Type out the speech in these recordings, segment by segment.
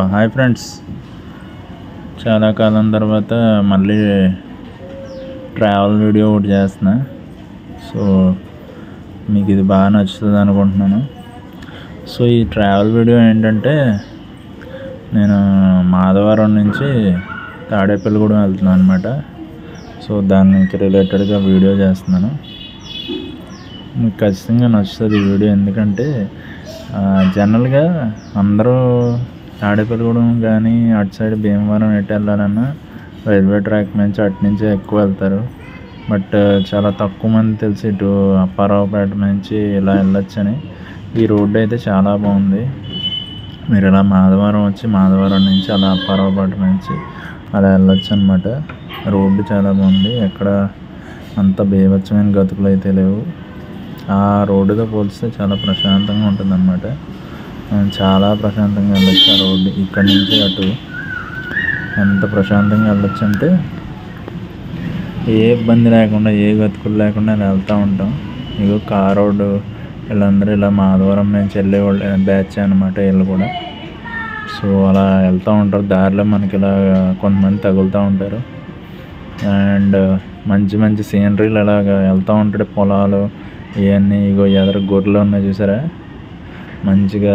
Hi friends చాలా కాలం తర్వాత మళ్ళీ ట్రావెల్ వీడియో ఒకటి చేస్తున్నా సో మీకు ఇది బాగా నచ్చుతుంది అనుకుంటున్నాను సో ఈ ట్రావెల్ వీడియో ఏంటంటే నేను మాధవరం నుంచి తాడేపల్లిగూడెం వెళ్తున్నాను అనమాట సో దానికి రిలేటెడ్గా వీడియో చేస్తున్నాను మీకు ఖచ్చితంగా నచ్చుతుంది ఈ వీడియో ఎందుకంటే జనరల్గా అందరూ తాడేపల్లిగూడెం కానీ అటు సైడ్ భీమవరం ఎటు వెళ్ళాలన్నా రైల్వే ట్రాక్ నుంచి అటు నుంచే ఎక్కువ వెళ్తారు బట్ చాలా తక్కువ మంది తెలిసి ఇటు అప్పారావుపేట నుంచి ఇలా వెళ్ళొచ్చని ఈ రోడ్డు అయితే చాలా బాగుంది మీరు ఇలా మాధవరం వచ్చి మాధవరం నుంచి అలా అప్పారావుపేట నుంచి అలా వెళ్ళొచ్చు అనమాట రోడ్డు చాలా బాగుంది ఎక్కడ అంత బీభత్సమైన గతుకులు అయితే లేవు ఆ రోడ్డుతో పోలిస్తే చాలా ప్రశాంతంగా ఉంటుంది అనమాట చాలా ప్రశాంతంగా వెళ్ళొచ్చు ఆ రోడ్డు ఇక్కడి నుంచి అటు ఎంత ప్రశాంతంగా వెళ్ళొచ్చు అంటే ఏ ఇబ్బంది లేకుండా ఏ గతుకులు లేకుండా ఇలా వెళ్తూ ఉంటాం ఇగో కార్ రోడ్డు వీళ్ళందరూ ఇలా మాధవరం నుంచి వెళ్ళేవాళ్ళు బ్యాచ్ అనమాట వీళ్ళు కూడా సో అలా వెళ్తూ ఉంటారు దారిలో మనకి ఇలా కొంతమంది తగులుతూ ఉంటారు అండ్ మంచి మంచి సీనరీలు అలాగా వెళ్తూ ఉంటాడు పొలాలు ఇవన్నీ ఇగో ఎదర గొర్రెలు ఉన్నాయి చూసారా మంచిగా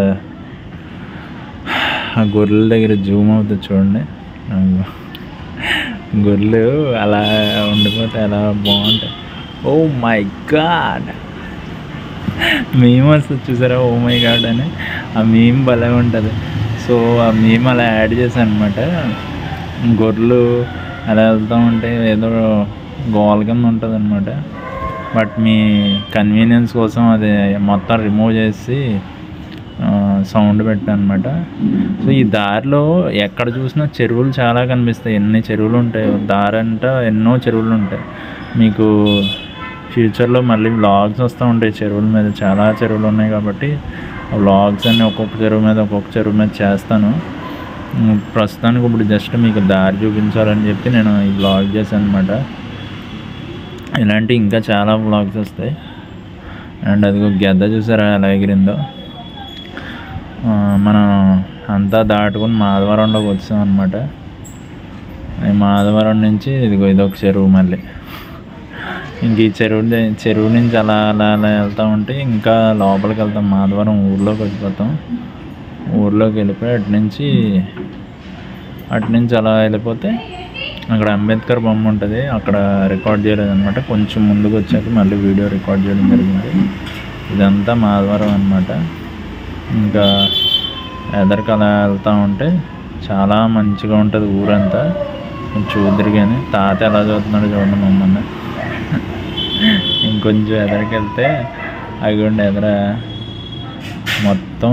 ఆ గొర్రెల దగ్గర జూమ్ అవుతుంది చూడండి అదిగో. గొర్రెలు అలా ఉండిపోతే అలా బాగుంటాయి ఓ మై గాడ్ మేము వస్తుంది చూసారా ఓ మై గాడ్ అని ఆ మేము భలే ఉంటుంది సో ఆ మేము అలా యాడ్ చేశాను అనమాట గొర్రెలు అలా వెళ్తూ ఉంటే ఏదో గోల కింద ఉంటుంది అనమాట బట్ మీ కన్వీనియన్స్ కోసం అది మొత్తం రిమూవ్ చేసి సౌండ్ పెట్టాను అనమాట సో ఈ దారిలో ఎక్కడ చూసినా చెరువులు చాలా కనిపిస్తాయి ఎన్ని చెరువులు ఉంటాయి దారి అంతా ఎన్నో చెరువులు ఉంటాయి మీకు ఫ్యూచర్లో మళ్ళీ వ్లాగ్స్ వస్తూ ఉంటాయి చెరువుల మీద చాలా చెరువులు ఉన్నాయి కాబట్టి ఆ వ్లాగ్స్ అన్ని ఒక్కొక్క చెరువు మీద ఒక్కొక్క చెరువు మీద చేస్తాను ఉమ్, ప్రస్తుతానికి ఇప్పుడు జస్ట్ మీకు దారి చూపించాలని చెప్పి నేను ఈ వ్లాగ్ చేశాను అనమాట ఇలాంటి ఇంకా చాలా వ్లాగ్స్ వస్తాయి అండ్ అదిగో గెద్ద చూసారా ఎలా ఎగిరిందో ఆ, మనం అంతా దాటుకుని మాధవరంలోకి వచ్చాం అనమాట ఈ మాధవరం నుంచి ఇదిగో ఇదొక చెరువు మళ్ళీ ఇంక ఈ చెరువు ద- చెరువు నుంచి అలా అలా అలా వెళ్తూ ఉంటే ఇంకా లోపలికి వెళ్తాం మాధవరం ఊర్లోకి వెళ్ళిపోతాం ఊర్లోకి వెళ్ళిపోయి అటు నుంచి అటు నుంచి అలా వెళ్ళిపోతే అక్కడ అంబేద్కర్ బొమ్మ ఉంటుంది అక్కడ రికార్డ్ చేయలేదు అనమాట కొంచెం ముందుకు వచ్చాక మళ్ళీ వీడియో రికార్డ్ చేయడం జరిగింది ఇదంతా మాధవరం అనమాట ఇంకా ఎదరికి అలా వెళ్తూ ఉంటే చాలా మంచిగా ఉంటుంది ఊరంతా చూద్దరు కానీ తాత ఎలా చదువుతున్నాడు చూడండి మమ్మల్ని ఇంకొంచెం ఎదరికి వెళ్తే అగిగోండి ఎదర మొత్తం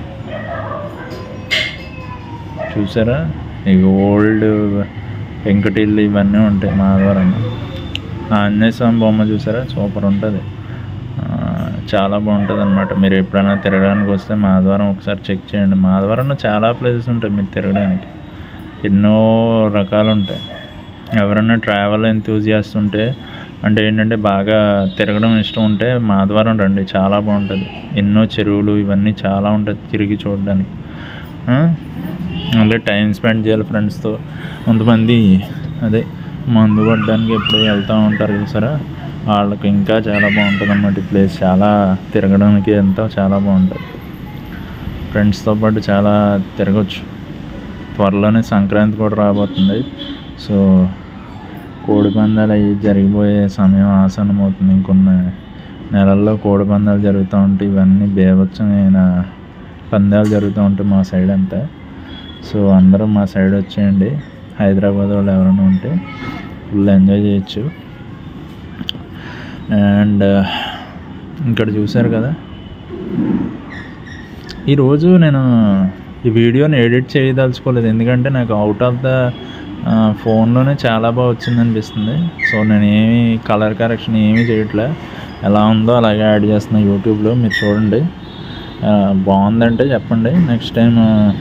చూసారా ఇక ఓల్డ్ వెంకటిల్లు ఇవన్నీ ఉంటాయి మాధవరంలో ఆంజనేయ స్వామి బొమ్మ చూసారా సూపర్ ఉంటుంది ఆ, చాలా బాగుంటుంది అనమాట మీరు ఎప్పుడైనా తిరగడానికి వస్తే మాధవరం ఒకసారి చెక్ చేయండి మాధవరంలో చాలా ప్లేసెస్ ఉంటాయి మీరు తిరగడానికి ఎన్నో రకాలు ఉంటాయి ఎవరైనా ట్రావెల్ ఎంతూజియాస్ట్ ఉంటే అంటే ఏంటంటే బాగా తిరగడం ఇష్టం ఉంటే మాధవరం రండి చాలా బాగుంటుంది ఎన్నో చెరువులు ఇవన్నీ చాలా ఉంటుంది తిరిగి చూడడానికి ఆ? మళ్ళీ టైం స్పెండ్ చేయాలి ఫ్రెండ్స్తో కొంతమంది అదే మందు కొట్టడానికి ఎప్పుడు వెళ్తూ ఉంటారు చూసారా వాళ్ళకి ఇంకా చాలా బాగుంటుంది అన్నమాట ఈ ప్లేస్ చాలా తిరగడానికి ఎంతో చాలా బాగుంటుంది ఫ్రెండ్స్తో పాటు చాలా తిరగచ్చు త్వరలోనే సంక్రాంతి కూడా రాబోతుంది సో కోడి పందాలు అవి జరిగిపోయే సమయం ఆసన్నమవుతుంది ఇంకొన్ని నెలల్లో కోడి పందాలు జరుగుతూ ఉంటాయి ఇవన్నీ బేభత్సమైన పందాలు జరుగుతూ ఉంటాయి మా సైడ్ అంతా సో అందరూ మా సైడ్ వచ్చేయండి హైదరాబాద్ వాళ్ళు ఎవరైనా ఉంటే ఫుల్ ఎంజాయ్ చేయొచ్చు అండ్ ఇక్కడ చూశారు కదా ఈరోజు నేను ఈ వీడియోని ఎడిట్ చేయదలుచుకోలేదు ఎందుకంటే నాకు అవుట్ ఆఫ్ ద ఫోన్లోనే చాలా బాగా వచ్చింది అనిపిస్తుంది సో నేను ఏమి కలర్ కరెక్షన్ ఏమీ చేయట్లే ఎలా ఉందో అలాగే యాడ్ చేస్తున్నా యూట్యూబ్లో మీరు చూడండి ఆ, బాగుందంటే చెప్పండి నెక్స్ట్ టైం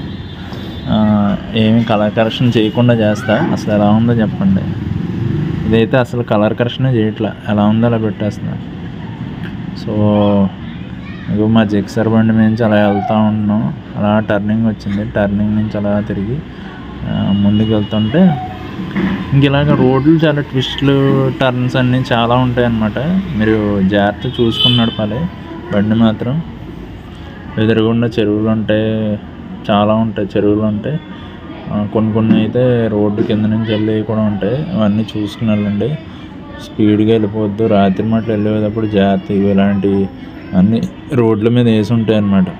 ఏమి కలర్ కరెక్షన్ చేయకుండా చేస్తా అసలు ఎలా ఉందో చెప్పండి ఇదైతే అసలు కలర్ కరెక్షనే చేయట్లే ఎలా ఉందో అలా పెట్టేస్తున్నా సో ఇగో మా జిక్సర్ బండి మీద నుంచి అలా వెళ్తూ ఉన్నాం అలా టర్నింగ్ వచ్చింది టర్నింగ్ నుంచి అలా తిరిగి ఆ, ముందుకు వెళ్తుంటే ఇంక ఇలాగ రోడ్లు చాలా ట్విస్ట్లు టర్న్స్ అన్నీ చాలా ఉంటాయి అన్నమాట మీరు జాగ్రత్త చూసుకుని నడపాలి బండి మాత్రం ఎదురుగుండా చెరువులు ఉంటాయి చాలా ఉంటాయి చెరువులు ఉంటాయి ఆ, కొన్ని కొన్ని అయితే రోడ్డు కింద నుంచి వెళ్ళేవి కూడా ఉంటాయి అవన్నీ చూసుకుని వెళ్ళండి స్పీడ్గా వెళ్ళిపోవద్దు రాత్రి మాటలు వెళ్ళేటప్పుడు జాగ్రత్త ఇవి ఇలాంటి అన్ని రోడ్ల మీద వేసి ఉంటాయి అన్నమాట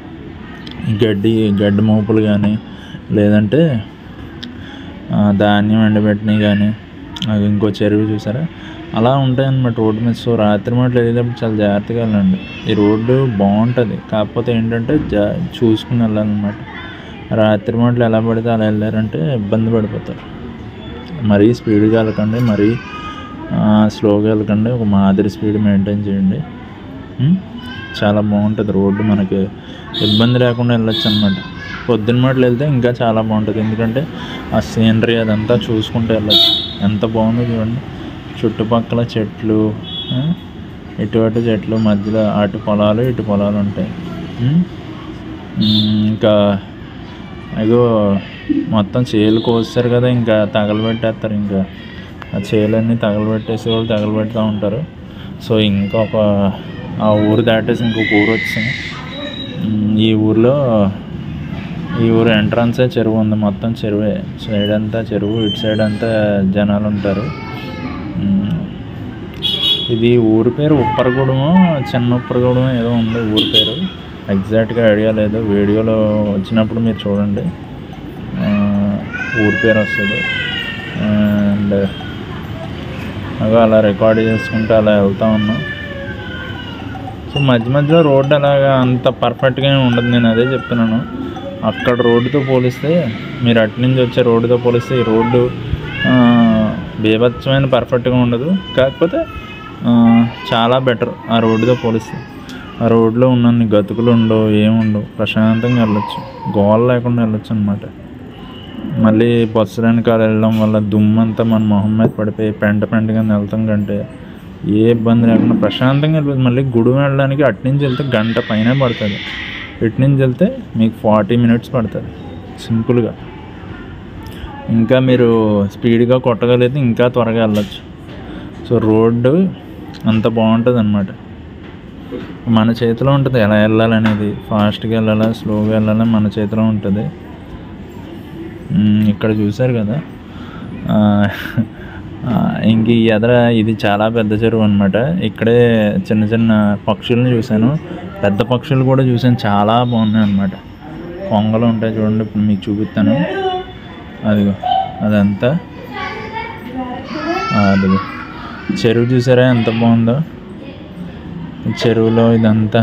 ఈ గడ్డి గడ్డి మోపులు కానీ లేదంటే ఆ, ధాన్యం ఎండబెట్టినవి కానీ అది ఇంకో చెరువు చూసారా అలా ఉంటాయి అన్నమాట రోడ్డు మీద సో రాత్రి మాటలు వెళ్ళేటప్పుడు చాలా జాగ్రత్తగా వెళ్ళండి ఈ రోడ్డు బాగుంటుంది కాకపోతే ఏంటంటే జా చూసుకుని వెళ్ళాలన్నమాట రాత్రి మాటలు ఎలా పడితే అలా వెళ్ళారంటే ఇబ్బంది పడిపోతారు మరీ స్పీడ్గా వెళ్ళకండి మరీ ఆ, స్లోగా వెళ్ళకండి ఒక మాదిరి స్పీడ్ మెయింటైన్ చేయండి ఉం? చాలా బాగుంటుంది రోడ్డు మనకి ఇబ్బంది లేకుండా వెళ్ళొచ్చు అనమాట పొద్దున్న మాటలు వెళ్తే ఇంకా చాలా బాగుంటుంది ఎందుకంటే ఆ సీనరీ అదంతా చూసుకుంటూ వెళ్ళొచ్చు ఎంత బాగుందో చూడండి చుట్టుపక్కల చెట్లు ఆ, ఇటు అటు చెట్లు మధ్యలో అటు పొలాలు ఇటు పొలాలు ఉంటాయి ఉం? ఉం, ఇంకా అయ్యో మొత్తం చేలు కోస్తారు కదా ఇంకా తగలబెట్టేస్తారు ఇంకా ఆ చేలన్నీ తగలబెట్టేసి వాళ్ళు తగలబెడుతూ ఉంటారు సో ఇంకొక ఆ ఊరు దాటేసి ఇంకొక ఊరు వచ్చింది ఉమ్, ఈ ఊర్లో ఈ ఊరు ఎంట్రన్సే చెరువు ఉంది మొత్తం చెరువే సైడ్ అంతా చెరువు ఇటు సైడ్ అంతా జనాలు ఉంటారు ఉమ్, ఇది ఊరి పేరు ఉప్పరగూడెమో చిన్న ఉప్పరగూడెమో ఏదో ఉంది ఊరి పేరు ఎగ్జాక్ట్గా ఐడియా లేదు వీడియోలో వచ్చినప్పుడు మీరు చూడండి ఆ, ఊరి పేరు వస్తుంది అండ్ అలా అలా రికార్డ్ చేసుకుంటూ అలా వెళ్తా ఉన్నాం సో మధ్య మధ్యలో రోడ్డు అలాగా అంత పర్ఫెక్ట్గా ఉండదు నేను అదే చెప్తున్నాను అక్కడ రోడ్డుతో పోలిస్తే మీరు అటు నుంచి వచ్చే రోడ్డుతో పోలిస్తే ఈ రోడ్డు ఆ, బీభత్సమైన పర్ఫెక్ట్గా ఉండదు కాకపోతే ఆ, చాలా బెటర్ ఆ రోడ్డుతో పోలిస్తే ఆ రోడ్లో ఉన్నన్ని గతుకులు ఉండవు ఏముండవు ప్రశాంతంగా వెళ్ళొచ్చు గోల లేకుండా వెళ్ళొచ్చు అనమాట మళ్ళీ బస్సు వెనకాల వెళ్ళడం వల్ల దుమ్మంతా మన మొహం మీద పడిపోయి పెంట పెంటగా వెళ్తాం కంటే ఏ ఇబ్బంది లేకుండా ప్రశాంతంగా వెళ్ళిపోతుంది మళ్ళీ గుడి వెళ్ళడానికి అటు నుంచి వెళ్తే గంట పైన పడుతుంది ఇటు నుంచి వెళ్తే మీకు ఫార్టీ మినిట్స్ పడుతుంది సింపుల్గా ఇంకా మీరు స్పీడ్గా కొట్టగలిగితే ఇంకా త్వరగా వెళ్ళొచ్చు సో రోడ్డు అంత బాగుంటుంది అనమాట మన చేతిలో ఉంటుంది ఎలా వెళ్ళాలనేది ఫాస్ట్గా వెళ్ళాలా స్లోగా వెళ్ళాలా మన చేతిలో ఉంటుంది మ్మ్, ఇక్కడ చూశారు కదా ఆ, ఆ, ఇంక ఈ ఎదర ఇది చాలా పెద్ద చెరువు అనమాట ఇక్కడే చిన్న చిన్న పక్షుల్ని చూశాను పెద్ద పక్షులు కూడా చూశాను చాలా బాగున్నాయి అనమాట కొంగలు ఉంటాయి చూడండి ఇప్పుడు మీకు చూపిస్తాను అదిగో అదంతా ఆ, అదిగో చెరువు చూసారా ఎంత బాగుందో ఈ చెరువులో ఇదంతా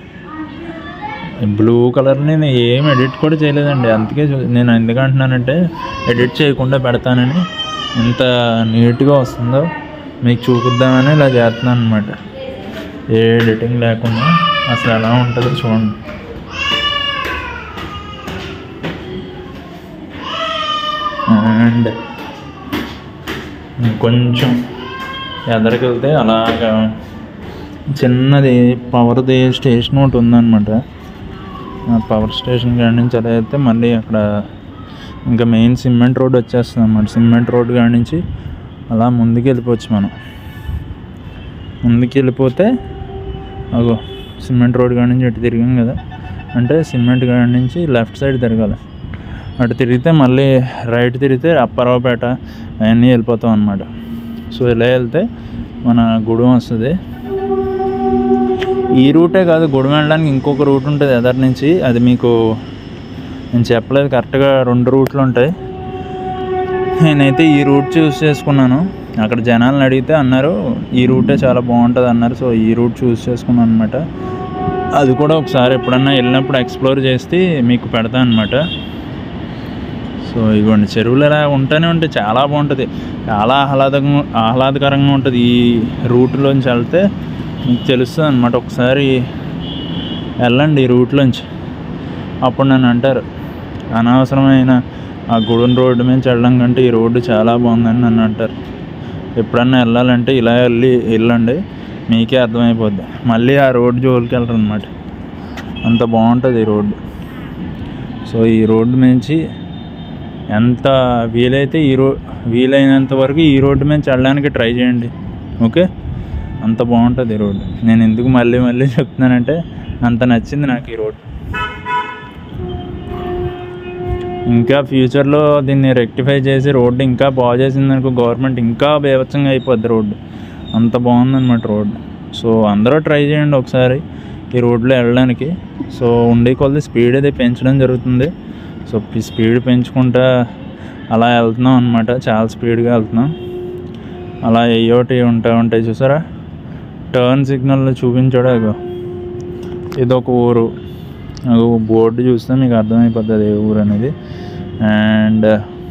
బ్లూ కలర్ నేను ఏం ఎడిట్ కూడా చేయలేదండి అందుకే చూ- నేను ఎందుకు అంటున్నానంటే ఎడిట్ చేయకుండా పెడతానని ఎంత నీట్గా వస్తుందో మీకు చూపిద్దామని ఇలా చేస్తున్నాను అనమాట ఏ ఎడిటింగ్ లేకుండా అసలు ఎలా ఉంటుందో చూడండి అండ్ కొంచెం ఎదరికి వెళ్తే అలాగా చిన్నది పవర్ది స్టేషన్ ఒకటి ఉందన్నమాట ఆ పవర్ స్టేషన్ కాడి నుంచి అలా వెళ్తే మళ్ళీ అక్కడ ఇంకా మెయిన్ సిమెంట్ రోడ్ వచ్చేస్తుంది అన్నమాట సిమెంట్ రోడ్ కాడి నుంచి అలా ముందుకు వెళ్ళిపోవచ్చు మనం ముందుకు వెళ్ళిపోతే అగో సిమెంట్ రోడ్ కాడి నుంచి అటు తిరిగాం కదా అంటే సిమెంట్ కాడి నుంచి లెఫ్ట్ సైడ్ తిరగాలి అటు తిరిగితే మళ్ళీ రైట్ తిరిగితే అప్పారావుపేట అవన్నీ వెళ్ళిపోతాం అనమాట సో ఇలా వెళ్తే మన గుడి వస్తుంది ఈ రూటే కాదు గుడి వెళ్ళడానికి ఇంకొక రూట్ ఉంటుంది ఎదర్ నుంచి అది మీకు నేను చెప్పలేదు కరెక్ట్గా రెండు రూట్లు ఉంటాయి నేనైతే ఈ రూట్ చూస్ చేసుకున్నాను అక్కడ జనాలను అడిగితే అన్నారు ఈ రూటే చాలా బాగుంటుంది అన్నారు సో ఈ రూట్ చూస్ చేసుకున్నాను అనమాట అది కూడా ఒకసారి ఎప్పుడన్నా వెళ్ళినప్పుడు ఎక్స్ప్లోర్ చేస్తే మీకు పెడతా అనమాట సో ఇదిగోండి చెరువులు ఇలా ఉంటూనే ఉంటాయి చాలా బాగుంటుంది చాలా ఆహ్లాదంగా ఆహ్లాదకరంగా ఉంటుంది ఈ రూట్లోంచి వెళ్తే మీకు తెలుస్తుంది అనమాట ఒకసారి వెళ్ళండి ఈ రూట్లోంచి అప్పుడు నన్ను అంటారు అనవసరమైన ఆ గుడి రోడ్డు మీద వెళ్ళడం కంటే ఈ రోడ్డు చాలా బాగుందని నన్ను అంటారు ఎప్పుడన్నా వెళ్ళాలంటే ఇలా వెళ్ళి వెళ్ళండి మీకే అర్థమైపోద్ది మళ్ళీ ఆ రోడ్డు జోలికి వెళ్ళరు అనమాట అంత బాగుంటుంది ఈ రోడ్డు సో ఈ రోడ్డు నుంచి ఎంత వీలైతే ఈ రో వీలైనంత వరకు ఈ రోడ్డు మీద వెళ్ళడానికి ట్రై చేయండి ఓకే అంత బాగుంటుంది ఈ రోడ్డు నేను ఎందుకు మళ్ళీ మళ్ళీ చెప్తున్నానంటే అంత నచ్చింది నాకు ఈ రోడ్డు ఇంకా ఫ్యూచర్లో దీన్ని రెక్టిఫై చేసి రోడ్డు ఇంకా బాగు చేసింది అనుకో గవర్నమెంట్ ఇంకా బీభత్సంగా అయిపోద్ది రోడ్డు అంత బాగుందన్నమాట రోడ్డు సో అందరూ ట్రై చేయండి ఒకసారి ఈ రోడ్లో వెళ్ళడానికి సో ఉండే కొద్ది స్పీడ్ అది పెంచడం జరుగుతుంది సో స్పీడ్ పెంచుకుంటా అలా వెళ్తున్నాం అనమాట చాలా స్పీడ్గా వెళ్తున్నాం అలా ఏయోటి ఉంటా ఉంటాయి చూసారా టర్న్ సిగ్నల్ చూపించాడు అగో ఇది ఒక ఊరు అగో బోర్డు చూస్తే మీకు అర్థమైపోతుంది ఏ ఊరు అనేది అండ్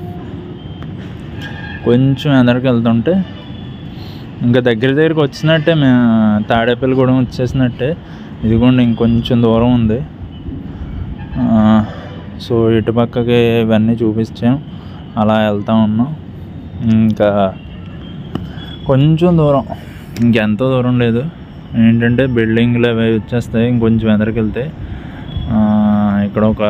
కొంచెం ఎదరికి వెళ్తుంటే ఇంకా దగ్గర దగ్గరికి వచ్చినట్టే మే తాడేపల్లిగూడెం వచ్చేసినట్టే ఇదిగోండి ఇంకొంచెం దూరం ఉంది ఆ, సో ఇటు పక్కకి ఇవన్నీ చూపించాం అలా వెళ్తా ఉన్నాం ఇంకా కొంచెం దూరం ఇంకెంతో దూరం లేదు ఏంటంటే బిల్డింగ్లు అవి వచ్చేస్తాయి ఇంకొంచెం ఎదరికి వెళ్తే ఆ, ఇక్కడ ఒక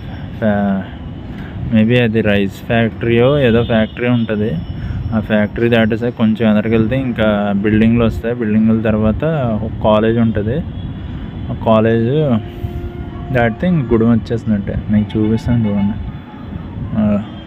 మేబీ అది రైస్ ఫ్యాక్టరీయో ఏదో ఫ్యాక్టరీ ఉంటుంది ఆ ఫ్యాక్టరీ దాటేసే కొంచెం ఎదరికి వెళ్తే ఇంకా బిల్డింగ్లు వస్తాయి బిల్డింగ్ల తర్వాత ఒక కాలేజ్ ఉంటుంది ఆ కాలేజ్ దాటితే ఇంక గుడి వచ్చేసినట్టే మీకు చూపిస్తాను చూడండి ఆ,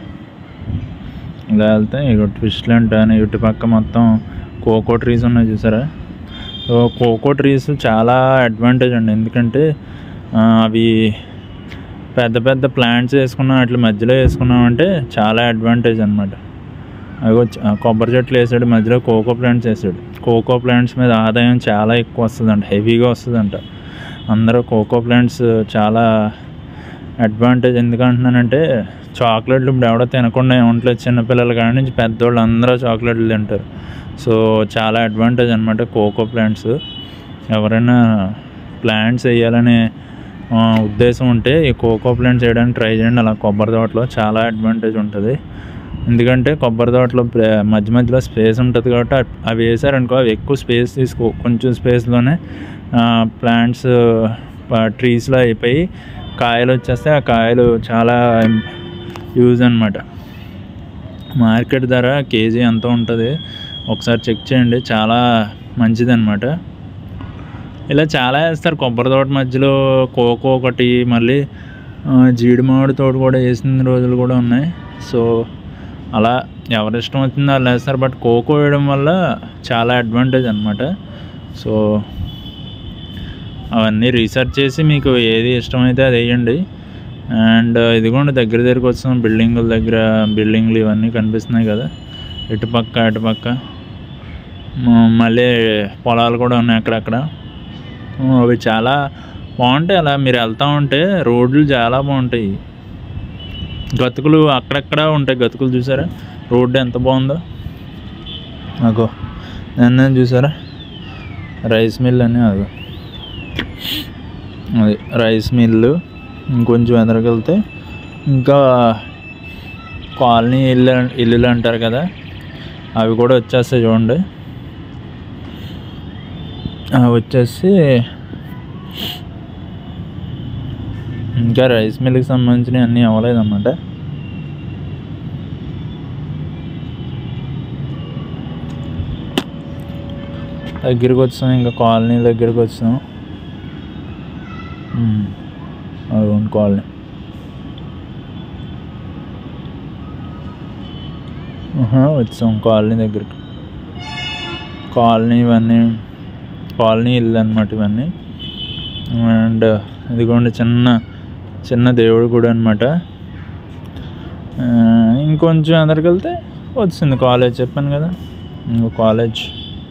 ఇలా వెళ్తే ఇక ట్విస్ట్లాండ్ అని ఇటు పక్క మొత్తం కోకో ట్రీస్ ఉన్నాయి చూసారా సో కోకో ట్రీస్ చాలా అడ్వాంటేజ్ అండి ఎందుకంటే ఆ, అవి పెద్ద పెద్ద ప్లాంట్స్ వేసుకున్నాం అట్లా మధ్యలో వేసుకున్నామంటే చాలా అడ్వాంటేజ్ అనమాట అవి వచ్చి- ఆ కొబ్బరి చెట్లు వేసాడు మధ్యలో కోకో ప్లాంట్స్ వేసాడు కోకో ప్లాంట్స్ మీద ఆదాయం చాలా ఎక్కువ వస్తుందంట హెవీగా వస్తుందంట అందరూ కోకో ప్లాంట్స్ చాలా అడ్వాంటేజ్ ఎందుకు అంటున్నానంటే చాక్లెట్లు ఇప్పుడు ఎవడో తినకుండా ఉండలేదు చిన్నపిల్లల కాడి నుంచి పెద్దోళ్ళు అందరూ చాక్లెట్లు తింటారు సో చాలా అడ్వాంటేజ్ అనమాట కోకో ప్లాంట్స్ ఎవరైనా ప్లాంట్స్ వేయాలనే ఆ, ఉద్దేశం ఉంటే ఈ కోకో ప్లాంట్స్ వేయడానికి ట్రై చేయండి అలా కొబ్బరి తోటలో చాలా అడ్వాంటేజ్ ఉంటుంది ఎందుకంటే కొబ్బరి తోటలో ప్లే- మధ్య మధ్యలో స్పేస్ ఉంటుంది కాబట్టి అ- అవి వేసారనుకో అవి ఎక్కువ స్పేస్ తీసుకో కొంచెం స్పేస్లోనే ప్లాంట్స్ ట్రీస్లో అయిపోయి కాయలు వచ్చేస్తే ఆ కాయలు చాలా యూజ్ అనమాట మార్కెట్ ధర కేజీ ఎంత ఉంటుంది ఒకసారి చెక్ చేయండి చాలా మంచిది అనమాట ఇలా చాలా వేస్తారు కొబ్బరి తోట మధ్యలో కోకో ఒకటి మళ్ళీ ఆ, జీడి మామిడి తోట కూడా వేసిన రోజులు కూడా ఉన్నాయి సో అలా ఎవరి ఇష్టం వచ్చిందో వాళ్ళు వేస్తారు బట్ కోకో వేయడం వల్ల చాలా అడ్వాంటేజ్ అనమాట సో అవన్నీ రీసెర్చ్ చేసి మీకు ఏది ఇష్టమైతే అది వేయండి అండ్ ఇదిగోండి దగ్గర దగ్గరికి వస్తాం బిల్డింగుల దగ్గర బిల్డింగ్లు ఇవన్నీ కనిపిస్తున్నాయి కదా ఇటుపక్క అటుపక్క మ- మళ్ళీ పొలాలు కూడా ఉన్నాయి అక్కడక్కడ అవి చాలా బాగుంటాయి అలా మీరు వెళ్తూ ఉంటే రోడ్లు చాలా బాగుంటాయి గతుకులు అక్కడక్కడ ఉంటాయి గతుకులు చూసారా రోడ్డు ఎంత బాగుందో అగో నేను చూసారా రైస్ మిల్ అని అదో అది రైస్ మిల్లు ఇంకొంచెం ఎదరకెళ్తే ఇంకా కాలనీ ఇల్లు ఇల్లులు అంటారు కదా అవి కూడా వచ్చేస్తాయి చూడండి అవి వచ్చేసి ఇంకా రైస్ మిల్కి సంబంధించినవి అన్నీ అవ్వలేదన్నమాట దగ్గరికి వచ్చాం ఇంకా కాలనీ దగ్గరికి వచ్చాం ఉమ్, అదిగోండి కాలనీ ఆహా, వచ్చాం కాలనీ దగ్గరికి కాలనీ ఇవన్నీ కాలనీ ఇల్లు అనమాట ఇవన్నీ అండ్ ఇదిగోండి చిన్న చిన్న దేవుడి గుడి అనమాట ఇంకొంచెం అందరికి వెళ్తే వచ్చింది కాలేజ్ చెప్పాను కదా ఇంకో కాలేజ్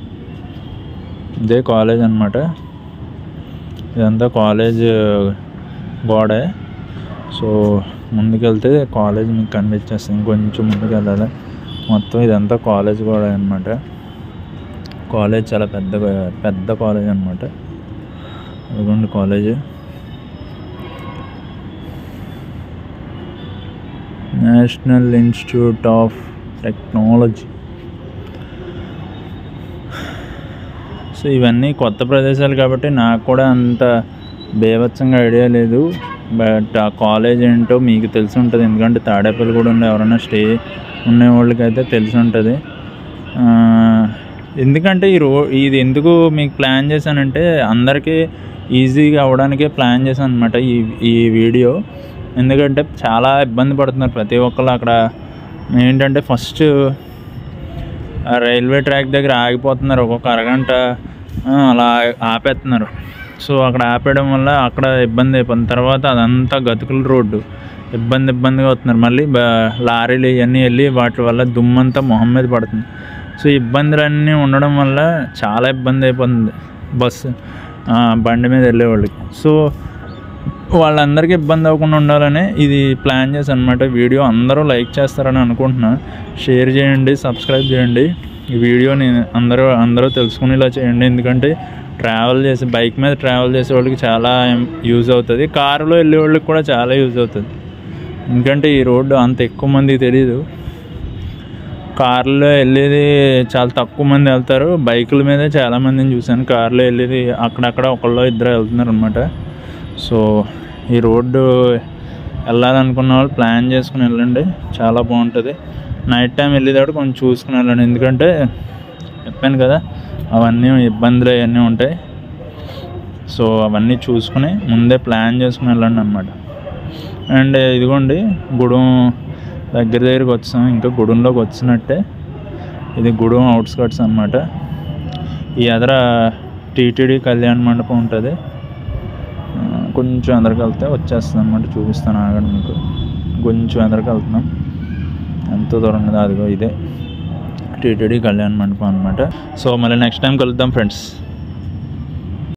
ఇదే కాలేజ్ అనమాట ఇదంతా కాలేజ్ గోడే సో ముందుకెళ్తే కాలేజ్ మీకు కనిపించేస్తుంది ఇంకొంచెం ముందుకు వెళ్ళాలి మొత్తం ఇదంతా కాలేజ్ గోడ అనమాట కాలేజ్ చాలా పెద్ద పెద్ద కాలేజ్ అనమాట అదిగోండి college national institute of technology so ఇవన్నీ కొత్త ప్రదేశాలు కాబట్టి నాకు కూడా అంత బేభత్సంగా ఐడియా లేదు బట్ ఆ కాలేజ్ ఏంటో మీకు తెలిసి ఉంటుంది ఎందుకంటే తాడేపల్లి కూడా ఉండే ఎవరైనా స్టే ఉండే వాళ్ళకైతే తెలిసి ఉంటుంది ఆ, ఎందుకంటే ఈ రో ఇది ఎందుకు మీకు ప్లాన్ చేశానంటే అందరికీ ఈజీగా అవ్వడానికే ప్లాన్ చేశాను అనమాట ఈ ఈ వీడియో ఎందుకంటే చాలా ఇబ్బంది పడుతున్నారు ప్రతి ఒక్కళ్ళు అక్కడ ఏంటంటే ఫస్ట్ ఆ రైల్వే ట్రాక్ దగ్గర ఆగిపోతున్నారు ఒక్కొక్క అరగంట ఆ, అలా ఆపేస్తున్నారు సో అక్కడ ఆపేయడం వల్ల అక్కడ ఇబ్బంది అయిపోతుంది తర్వాత అదంతా గతుకుల రోడ్డు ఇబ్బంది ఇబ్బందిగా వస్తున్నారు మళ్ళీ బ- లారీలు ఇవన్నీ వెళ్ళి వాటి వల్ల దుమ్మంతా మొహం మీద పడుతుంది సో ఇబ్బందులన్నీ ఉండడం వల్ల చాలా ఇబ్బంది అయిపోతుంది బస్సు ఆ, బండి మీద వెళ్ళేవాళ్ళకి సో వాళ్ళందరికీ ఇబ్బంది అవ్వకుండా ఉండాలని ఇది ప్లాన్ చేశాను అనమాట వీడియో అందరూ లైక్ చేస్తారని అనుకుంటున్నా షేర్ చేయండి సబ్స్క్రైబ్ చేయండి ఈ వీడియోని అందరూ అందరూ తెలుసుకునేలా చేయండి ఎందుకంటే ట్రావెల్ చేసి బైక్ మీద ట్రావెల్ చేసే వాళ్ళకి చాలా యూజ్ అవుతుంది కారులో వెళ్ళే వాళ్ళకి కూడా చాలా యూజ్ అవుతుంది ఎందుకంటే ఈ రోడ్డు అంత ఎక్కువ మందికి తెలియదు కార్లో వెళ్ళేది చాలా తక్కువ మంది వెళ్తారు బైకుల మీదే చాలా మందిని చూశాను కార్లో వెళ్ళేది అక్కడక్కడ ఒకళ్ళు ఇద్దరు వెళ్తున్నారు అనమాట సో ఈ రోడ్డు వెళ్ళాలనుకున్న వాళ్ళు ప్లాన్ చేసుకుని వెళ్ళండి చాలా బాగుంటుంది నైట్ టైం వెళ్ళేటప్పుడు కొంచెం చూసుకుని వెళ్ళండి ఎందుకంటే చెప్పాను కదా అవన్నీ ఇబ్బందులు అవన్నీ ఉంటాయి సో అవన్నీ చూసుకుని ముందే ప్లాన్ చేసుకుని వెళ్ళండి అనమాట అండ్ ఇదిగోండి గుడం దగ్గర దగ్గరికి వచ్చాం ఇంకా గుడంలోకి వచ్చినట్టే ఇది గుడం అవుట్స్కట్స్ అనమాట ఈ ఎదర టీటీడీ కళ్యాణ మండపం ఉంటుంది ఆ, కొంచెం ఎదరికి వెళ్తే వచ్చేస్తుంది అనమాట చూపిస్తాను ఆగండి మీకు కొంచెం ఎదరికి వెళ్తున్నాం ఎంత దూరం ఉన్నదో అదిగో ఇదే టీటీడీ కళ్యాణ మండపం అనమాట సో మళ్ళీ నెక్స్ట్ టైం కలుద్దాం ఫ్రెండ్స్